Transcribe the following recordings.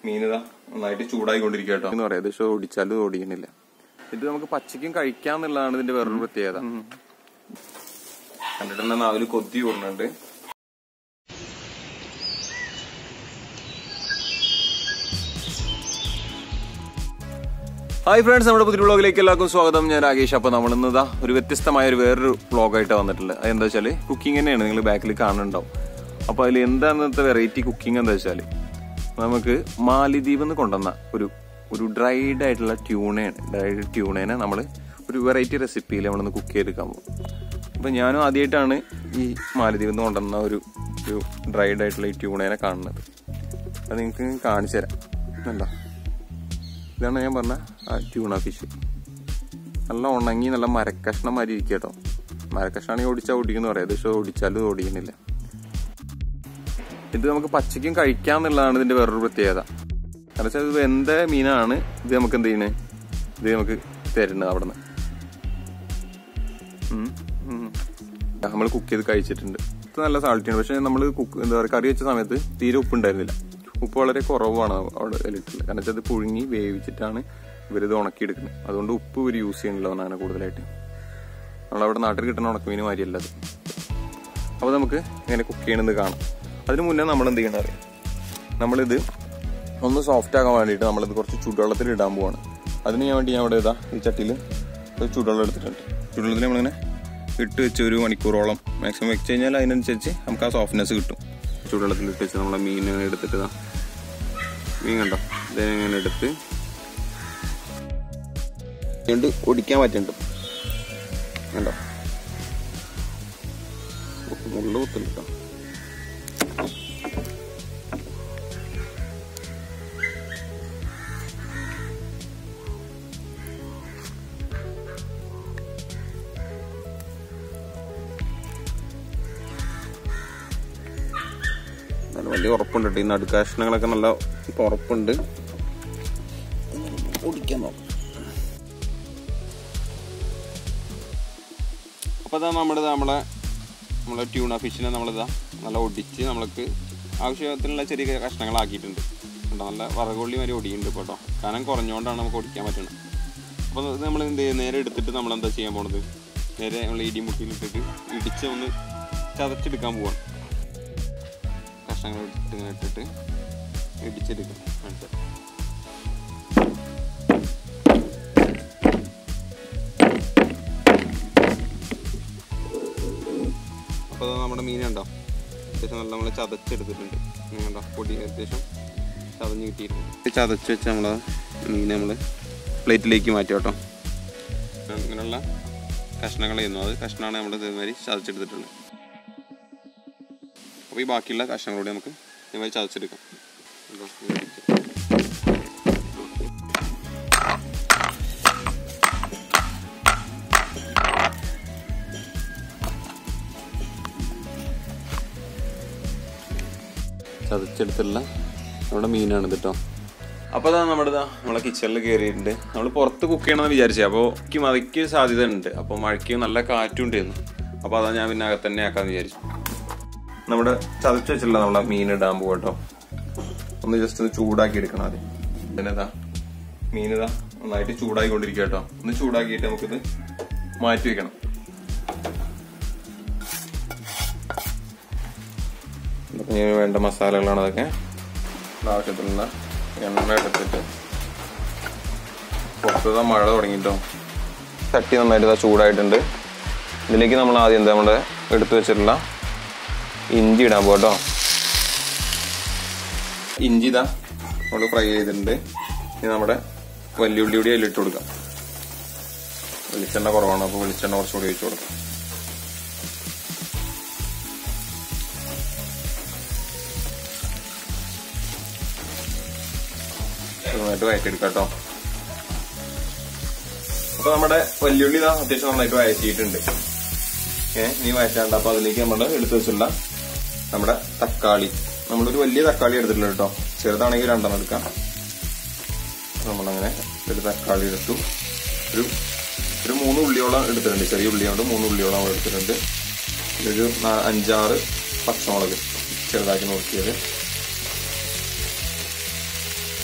മീനിതാ നന്നായിട്ട് ചൂടായിക്കൊണ്ടിരിക്കുക കേട്ടോ എന്ന് പറയാം ഏകദേശം ഓടിച്ചാലും ഓടിക്കണില്ല ഇത് നമുക്ക് പച്ചയ്ക്കും കഴിക്കാന്നുള്ളതാണ് ഇതിന്റെ വേറൊരു പ്രത്യേകത കണ്ടിട്ടുണ്ടെങ്കിൽ നാവില് കൊത്തി കൂടുന്നുണ്ട് ഹായ് ഫ്രണ്ട്സ് നമ്മുടെ പുതിയ വ്ളോഗിലേക്ക് എല്ലാവർക്കും സ്വാഗതം ഞാൻ രാകേഷ് അപ്പൊ നമ്മൾ ഇന്നതാ ഒരു വ്യത്യസ്തമായ ഒരു വേറൊരു വ്ളോഗായിട്ട് വന്നിട്ടുള്ളത് അതെന്താ വെച്ചാല് കുക്കിംഗ് തന്നെയാണ് നിങ്ങൾ ബാക്കിൽ കാണുന്നുണ്ടാവും അപ്പൊ അതിൽ എന്താന്നത്തെ വെറൈറ്റി കുക്കിംഗ് എന്താ വെച്ചാല് നമുക്ക് മാലിദ്വീപ് നിന്ന് കൊണ്ടുവന്ന ഒരു ഒരു ഡ്രൈഡ് ആയിട്ടുള്ള ട്യൂണയാണ് ഡ്രൈഡ് ട്യൂണേനെ നമ്മൾ ഒരു വെറൈറ്റി റെസിപ്പിയിൽ നമ്മളൊന്ന് കുക്ക് ചെയ്തെടുക്കാൻ പോകും അപ്പൊ ഞാനും ആദ്യമായിട്ടാണ് ഈ മാലിദ്വീപ് നിന്ന് കൊണ്ടുവന്ന ഒരു ഒരു ഡ്രൈഡ് ആയിട്ടുള്ള ഈ ട്യൂണേനെ കാണുന്നത് അത് നിങ്ങൾക്ക് കാണിച്ചു തരാം എന്താ ഇതാണ് ഞാൻ പറഞ്ഞ ആ ട്യൂണ ഫിഷ് നല്ല ഉണങ്ങി നല്ല മരക്കഷ്ണം മാതിരി ഇരിക്കുക കേട്ടോ മരക്കഷ്ണാണെങ്കിൽ ഓടിച്ചാൽ ഓടിക്കുന്നു പറയാം ഏകദേശം ഓടിച്ചാലും ഓടിക്കുന്നില്ല ഇത് നമുക്ക് പച്ചയ്ക്കും കഴിക്കാന്നുള്ളതാണ് ഇതിന്റെ വേറൊരു പ്രത്യേകത കാരണം വെച്ചാൽ ഇത് വെന്ത മീനാണ് ഇത് നമുക്ക് എന്ത് ചെയ്യണേ ഇത് നമുക്ക് തരുന്നത് അവിടെ നിന്ന് നമ്മൾ കുക്ക് ചെയ്ത് കഴിച്ചിട്ടുണ്ട് ഇത് നല്ല സാൾട്ടിയാണ് പക്ഷെ നമ്മൾ കുക്ക് എന്താ പറയുക കറി വെച്ച സമയത്ത് തീരെ ഉപ്പുണ്ടായിരുന്നില്ല ഉപ്പ് വളരെ കുറവാണ് അവിടെ ഇട്ടിട്ടുള്ളത് കാരണം വെച്ചാൽ അത് പുഴുങ്ങി വേവിച്ചിട്ടാണ് ഇവരിത് ഉണക്കിയെടുക്കുന്നത് അതുകൊണ്ട് ഉപ്പ് ഇവർ യൂസ് ചെയ്യണല്ലോ എന്നാണ് കൂടുതലായിട്ട് നമ്മളവിടെ നാട്ടിൽ കിട്ടുന്ന ഉണക്കമീൻ മാതിരിയല്ല അത് അപ്പോൾ നമുക്ക് ഇങ്ങനെ കുക്ക് ചെയ്യണമെന്ന് കാണാം അതിന് മുന്നേ നമ്മൾ എന്ത് ചെയ്യണം അറിയാം നമ്മളിത് ഒന്ന് സോഫ്റ്റ് ആകാൻ വേണ്ടിയിട്ട് നമ്മളിത് കുറച്ച് ചൂടുവെള്ളത്തിൽ ഇടാൻ പോവാണ് അതിന് ഞാൻ വേണ്ടി ഞാൻ ഇവിടെ ഇതാ ഈ ചട്ടിയിൽ ഒരു ചൂടുവെള്ളം എടുത്തിട്ടുണ്ട് ചൂടുവെള്ളത്തിൽ നമ്മളിങ്ങനെ ഇട്ട് വെച്ച് ഒരു മണിക്കൂറോളം മാക്സിമം വെച്ച് കഴിഞ്ഞാൽ അതിനനുസരിച്ച് നമുക്ക് ആ സോഫ്റ്റ്നെസ് കിട്ടും ചൂടുവെള്ളത്തിൽ ഇട്ട് വെച്ച് നമ്മളെ മീൻ എടുത്തിട്ട് ഇതാ മീൻ കണ്ടോ ഇതിങ്ങനെ എടുത്ത് ണ്ട് ഒടിക്കാൻ പറ്റുന്നുണ്ട് കണ്ടോ മുള്ള കുത്തുണ്ട് കേട്ടോ നല്ല വലിയ ഉറപ്പുണ്ട് കേട്ടോ ഈ നടുക്കാഷ്ണങ്ങളൊക്കെ നല്ല ഉറപ്പുണ്ട് ഓടിക്കാൻ നോക്കാം അപ്പോൾ ഇതാ നമ്മുടെ നമ്മളെ നമ്മളെ ട്യൂണ ഫിഷിനെ നമ്മളിതാ നല്ല ഒടിച്ച് നമ്മൾക്ക് ആവശ്യത്തിനുള്ള ചെറിയ കഷ്ണങ്ങളാക്കിയിട്ടുണ്ട് കണ്ടോ നല്ല വറകൊള്ളി വരെ ഒടിയുണ്ട് ഇപ്പോൾ കേട്ടോ കനം കുറഞ്ഞുകൊണ്ടാണ് നമുക്ക് ഒടിക്കാൻ പറ്റുന്നത് അപ്പോൾ ഇത് നമ്മൾ എന്ത് ചെയ്യുക നേരെ എടുത്തിട്ട് നമ്മൾ എന്താ ചെയ്യാൻ പോണത് നേരെ നമ്മൾ ഇടിമുട്ടിയിലിട്ടിട്ട് ഇടിച്ച് ഒന്ന് ചതച്ചെടുക്കാൻ പോവാണ് കഷ്ണങ്ങൾ എടുത്തിട്ട് ഇങ്ങനെ ഇട്ടിട്ട് ഇടിച്ചെടുക്കും അടുത്ത അപ്പോൾ അത് നമ്മുടെ മീനുണ്ടോ അത്യാവശ്യം നല്ല നമ്മൾ ചതച്ചെടുത്തിട്ടുണ്ട് കണ്ടോ പൊടി അത്യാവശ്യം ചതഞ്ഞ് കിട്ടിയിട്ടുണ്ട് ചതച്ച് വെച്ച് നമ്മൾ മീൻ നമ്മൾ പ്ലേറ്റിലേക്ക് മാറ്റി കേട്ടോ ഇങ്ങനെയുള്ള കഷ്ണങ്ങൾ ചെയ്യുന്നു അത് കഷ്ണമാണ് നമ്മൾ ഇതേമാതിരി ചതച്ചെടുത്തിട്ടുള്ളത് അപ്പോൾ ഈ ബാക്കിയുള്ള കഷ്ണങ്ങളോട് നമുക്ക് ഇതേമാതിരി ചതച്ചെടുക്കാം കണ്ടോ, ഇങ്ങനെ ഇരിക്കും. ചതച്ചെടുത്തുള്ള നമ്മുടെ മീനാണ് ഇത് കേട്ടോ അപ്പോൾ അതാ നമ്മുടെ ഇതാ നമ്മളെ കിച്ചണിൽ കയറിയിട്ടുണ്ട് നമ്മൾ പുറത്ത് കുക്ക് ചെയ്യണമെന്ന് വിചാരിച്ചത് അപ്പോൾ എനിക്ക് മഴയ്ക്ക് സാധ്യത ഉണ്ട് അപ്പോൾ മഴയ്ക്ക് നല്ല കാറ്റും ഉണ്ടായിരുന്നു അപ്പോൾ അതാ ഞാൻ പിന്നെ അകത്ത് തന്നെ ആക്കാന്ന് വിചാരിച്ചു നമ്മുടെ ചതച്ച് വെച്ചിട്ടുള്ള നമ്മളെ മീൻ ഇടാൻ പോകും കേട്ടോ ഒന്ന് ജസ്റ്റ് ഒന്ന് ചൂടാക്കി എടുക്കണം ആദ്യം പിന്നെ ഇതാ മീനിതാ നന്നായിട്ട് ചൂടായിക്കൊണ്ടിരിക്കുക കേട്ടോ ഒന്ന് ചൂടാക്കിയിട്ട് നമുക്കിത് മാറ്റി വെക്കണം ഇതൊക്കെ ഇനി വേണ്ട മസാലകളാണ് അതൊക്കെ ആവശ്യത്തിലുള്ള എണ്ണ എടുത്തിട്ട് പുറത്തുനിന്ന് മഴ തുടങ്ങിട്ടോ ചട്ടി നന്നായിട്ട് ഇതാ ചൂടായിട്ടുണ്ട് ഇതിലേക്ക് നമ്മൾ ആദ്യം എന്താ നമ്മുടെ എടുത്തു വെച്ചിട്ടുള്ള ഇഞ്ചി ഇടാൻ പോട്ടോ ഇഞ്ചി ഇതാ നമ്മൾ ഫ്രൈ ചെയ്തിട്ടുണ്ട് ഇനി നമ്മുടെ വല്യുള്ളി കൂടി അതിലിട്ട് കൊടുക്കാം വെളിച്ചെണ്ണ കുറവാണ് അപ്പോൾ വെളിച്ചെണ്ണ കുറച്ചുകൂടി ഒഴിച്ചു കൊടുക്കാം നന്നായിട്ട് വഴറ്റിയെടുക്കാം കേട്ടോ അപ്പൊ നമ്മുടെ വല്യുള്ളി ഇതാ അത്യാവശ്യം നന്നായിട്ട് വഴറ്റിയിട്ടുണ്ട് ഏഹ് നീ വഴറ്റാണ്ട് അപ്പൊ അതിലേക്ക് നമ്മുടെ എടുത്തു വെച്ചുള്ള നമ്മുടെ തക്കാളി നമ്മളൊരു വലിയ തക്കാളി എടുത്തിട്ടുണ്ട് കേട്ടോ ചെറുതാണെങ്കിൽ രണ്ടെണ്ണം എടുക്കാം നമ്മളങ്ങനെ ഒരു തക്കാളി എടുത്തു ഒരു ഒരു മൂന്ന് ഉള്ളിയോളം എടുത്തിട്ടുണ്ട് ചെറിയ ഉള്ളിയോണ്ട് മൂന്ന് ഉള്ളിയോളം നമ്മൾ എടുത്തിട്ടുണ്ട് ഒരു നാ- അഞ്ചാറ് പച്ചമുളക് ചെറുതാക്കി നോക്കിയത്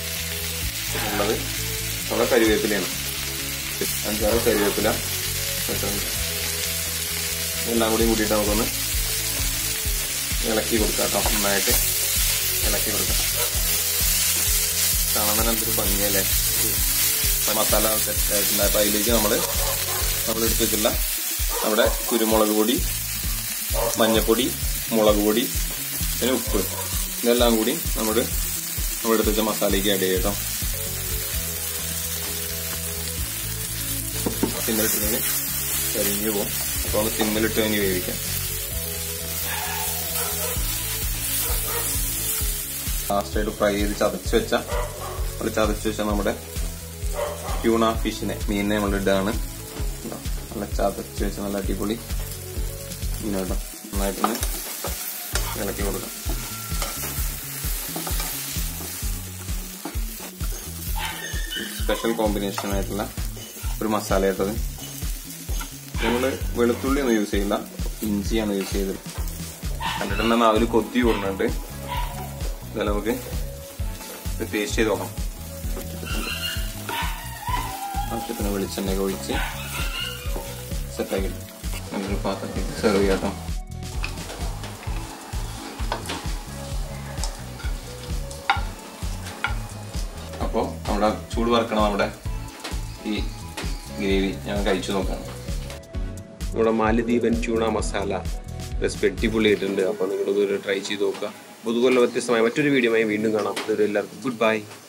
ഉള്ളത് നമ്മുടെ കരിവേപ്പിലയാണ് അഞ്ചാറ് കരിവേപ്പില ഇട്ടിട്ടുണ്ട്. എല്ലാം കൂടി കൂട്ടിയിട്ട് നമുക്കൊന്ന് ഇളക്കി കൊടുക്കാം കേട്ടോ നന്നായിട്ട് ഇളക്കി കൊടുക്കാം കാണാൻ തന്നെ എന്തൊരു ഭംഗിയല്ലേ ഒരു മസാല സെറ്റ് ആയിട്ടുണ്ട് അപ്പൊ അതിലേക്ക് നമ്മൾ നമ്മൾ എടുത്ത് വെച്ചിട്ടുള്ള നമ്മുടെ കുരുമുളക് പൊടി മഞ്ഞപ്പൊടി മുളക് പൊടി പിന്നെ ഉപ്പ് ഇതെല്ലാം കൂടി നമ്മൾ നമ്മൾ എടുത്ത് വെച്ച മസാലയ്ക്ക് ആഡ് ചെയ്യാം കേട്ടോ സിമ്മിലിട്ടില്ലെങ്കിൽ കരിഞ്ഞു പോകും അപ്പോൾ ഒന്ന് സിമ്മിലിട്ട് കഴിഞ്ഞ് വേവിക്കാം ലാസ്റ്റായിട്ട് ഫ്രൈ ചെയ്ത് ചതച്ച് വെച്ച നമ്മൾ ചതച്ച് വെച്ച നമ്മുടെ ട്യൂണ ഫിഷിനെ മീനിനെ നമ്മൾ ഇടാണ് ഇതാ, നല്ല ചതച്ച് വെച്ച നല്ല അടിപൊളി മീനാട്ടോ നന്നായിട്ടൊന്ന് ഇളക്കി കൊടുക്കാം സ്പെഷ്യൽ കോമ്പിനേഷൻ ആയിട്ടുള്ള ഒരു മസാല ഇട്ടത് നമ്മൾ വെളുത്തുള്ളി ഒന്നും യൂസ് ചെയ്യില്ല ഇഞ്ചിയാണ് യൂസ് ചെയ്തത് കണ്ടിട്ട് തന്നെ നാവിൽ കൊത്തി കൂടുന്നുണ്ട് ഇതെല്ലാം നമുക്ക് ടേസ്റ്റ് ചെയ്ത് നോക്കാം ആവശ്യത്തിന് വെളിച്ചെണ്ണയൊക്കെ ഒഴിച്ച് സെറ്റാക്കി നല്ലൊരു പാത്രത്തിൽ സെർവ് ചെയ്യാം കേട്ടോ അപ്പോൾ നമ്മുടെ ചൂട് വറക്കണം നമ്മുടെ ഈ ഗ്രേവി ഞാൻ കഴിച്ചു നോക്കാം നമ്മുടെ മാലദ്വീപൻ ട്യൂണ മസാല റെസിപ്പി അടിപൊളിയായിട്ടുണ്ട് അപ്പോൾ നിങ്ങളിതൊരു ട്രൈ ചെയ്ത് നോക്കുക അപ്പോൾ ഇതുപോലെ വ്യത്യസ്തമായ മറ്റൊരു വീഡിയോയുമായി വീണ്ടും കാണാം ഇതൊരു എല്ലാവർക്കും ഗുഡ് ബൈ